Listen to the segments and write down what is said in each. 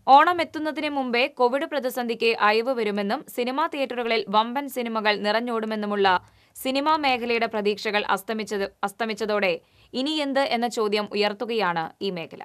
ഓണം എത്തുന്നതിന് മുമ്പേ കോവിഡ് പ്രതിസന്ധിക്ക് അയവ് വരുമെന്നും സിനിമാ തിയേറ്ററുകളിൽ വമ്പൻ സിനിമകൾ നിറഞ്ഞോടുമെന്നുമുള്ള സിനിമാ മേഖലയുടെ പ്രതീക്ഷകൾ അസ്തമിച്ചത് അസ്തമിച്ചതോടെ ഇനി എന്ത് എന്ന ചോദ്യം ഉയർത്തുകയാണ് ഈ മേഖല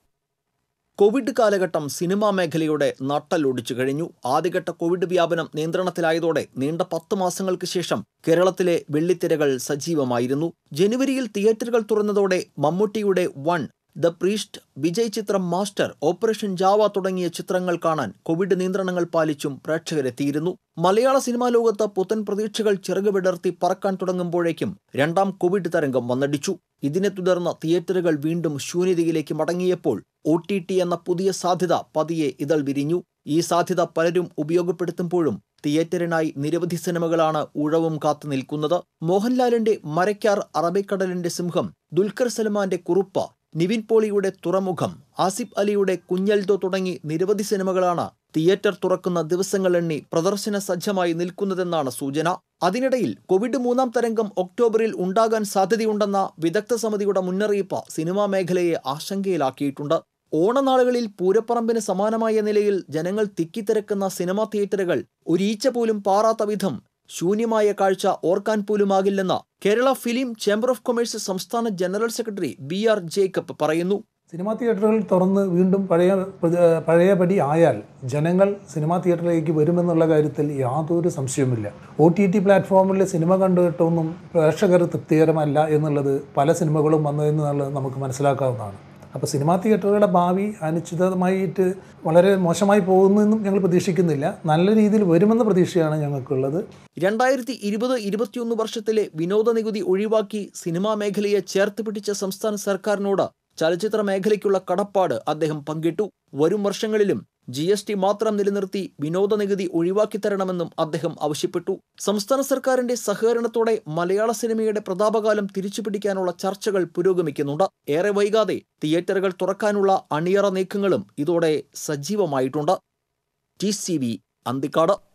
കോവിഡ് കാലഘട്ടം സിനിമാ മേഖലയുടെ നട്ടലൊടിച്ചു കഴിഞ്ഞു ആദ്യഘട്ട കോവിഡ് വ്യാപനം നിയന്ത്രണത്തിലായതോടെ നീണ്ട പത്ത് മാസങ്ങൾക്ക് ശേഷം കേരളത്തിലെ വെള്ളിത്തിരകൾ സജീവമായിരുന്നു ജനുവരിയിൽ തിയേറ്ററുകൾ തുറന്നതോടെ മമ്മൂട്ടിയുടെ വൺ ദ പ്രീസ്റ്റ് വിജയ് ചിത്രം മാസ്റ്റർ ഓപ്പറേഷൻ ജാവ തുടങ്ങിയ ചിത്രങ്ങൾ കാണാൻ കോവിഡ് നിയന്ത്രണങ്ങൾ പാലിച്ചും പ്രേക്ഷകരെത്തിയിരുന്നു മലയാള സിനിമാ ലോകത്ത് പുത്തൻ പ്രതീക്ഷകൾ ചിറക് വിടർത്തി പറക്കാൻ തുടങ്ങുമ്പോഴേക്കും രണ്ടാം കോവിഡ് തരംഗം വന്നടിച്ചു ഇതിനെ തുടർന്ന് തിയേറ്ററുകൾ വീണ്ടും ശൂന്യതയിലേക്ക് മടങ്ങിയപ്പോൾ ഒ ടി ടി എന്ന പുതിയ സാധ്യത പതിയെ ഇതൾ വിരിഞ്ഞു ഈ സാധ്യത പലരും ഉപയോഗപ്പെടുത്തുമ്പോഴും തിയേറ്ററിനായി നിരവധി സിനിമകളാണ് ഉഴവും കാത്തു നിൽക്കുന്നത് മോഹൻലാലിന്റെ മരയ്ക്കാർ അറബിക്കടലിന്റെ സിംഹം ദുൽഖർ സൽമാന്റെ കുറുപ്പ നിവിൻ പോളിയുടെ തുറമുഖം ആസിഫ് അലിയുടെ കുഞ്ഞൽദോ തുടങ്ങി നിരവധി സിനിമകളാണ് തിയേറ്റർ തുറക്കുന്ന ദിവസങ്ങൾ എണ്ണി പ്രദർശന സജ്ജമായി നിൽക്കുന്നതെന്നാണ് സൂചന അതിനിടയിൽ കോവിഡ് മൂന്നാം തരംഗം ഒക്ടോബറിൽ ഉണ്ടാകാൻ സാധ്യതയുണ്ടെന്ന വിദഗ്ധ സമിതിയുടെ മുന്നറിയിപ്പ് സിനിമാ മേഖലയെ ആശങ്കയിലാക്കിയിട്ടുണ്ട് ഓണനാളുകളിൽ പൂരപ്പറമ്പിന് സമാനമായ നിലയിൽ ജനങ്ങൾ തിക്കിത്തിരക്കുന്ന സിനിമാ തിയേറ്ററുകൾ ഒരീച്ച പോലും പാറാത്ത വിധം ശൂന്യമായ കാഴ്ച ഓർക്കാൻ പോലുമാകില്ലെന്ന് Kerala film chamber of commerce സംസ്ഥാന general secretary B R Jacob പറയുന്നു സിനിമാ തിയേറ്ററുകൾ തുറന്ന് വീണ്ടും പഴയ പഴയപടി ആയാൽ ജനങ്ങൾ സിനിമാ തിയേറ്ററിലേക്ക് വരുമെന്നുള്ള കാര്യത്തിൽ യാതൊരു സംശയവുമില്ല ഒ ടി ടി പ്ലാറ്റ്ഫോമിൽ സിനിമ കണ്ടുകിട്ടൊന്നും പ്രേക്ഷകർ തൃപ്തികരമല്ല എന്നുള്ളത് പല സിനിമകളും വന്നതെന്നുള്ളത് നമുക്ക് മനസ്സിലാക്കാവുന്നതാണ് അപ്പോൾ സിനിമാ തിയേറ്ററുകളുടെ ഭാവി അനിശ്ചിതമായിട്ട് വളരെ മോശമായി പോകുമെന്നും ഞങ്ങൾ പ്രതീക്ഷിക്കുന്നില്ല നല്ല രീതിയിൽ വരുമെന്ന പ്രതീക്ഷയാണ് ഞങ്ങൾക്കുള്ളത് രണ്ടായിരത്തി ഇരുപത് ഇരുപത്തിയൊന്ന് വർഷത്തിലെ വിനോദ നികുതി ഒഴിവാക്കി സിനിമാ മേഖലയെ ചേർത്ത് പിടിച്ച സംസ്ഥാന സർക്കാരിനോട് ചലച്ചിത്ര മേഖലയ്ക്കുള്ള കടപ്പാട് അദ്ദേഹം പങ്കിട്ടു വരും വർഷങ്ങളിലും ജി എസ് ടി മാത്രം നിലനിർത്തി വിനോദ നികുതി ഒഴിവാക്കി തരണമെന്നും അദ്ദേഹം ആവശ്യപ്പെട്ടു സംസ്ഥാന സർക്കാരിന്റെ സഹകരണത്തോടെ മലയാള സിനിമയുടെ പ്രതാപകാലം തിരിച്ചുപിടിക്കാനുള്ള ചർച്ചകൾ പുരോഗമിക്കുന്നുണ്ട് ഏറെ വൈകാതെ തിയേറ്ററുകൾ തുറക്കാനുള്ള അണിയറ നീക്കങ്ങളും ഇതോടെ സജീവമായിട്ടുണ്ട് ടി സി വി അന്തിക്കാട്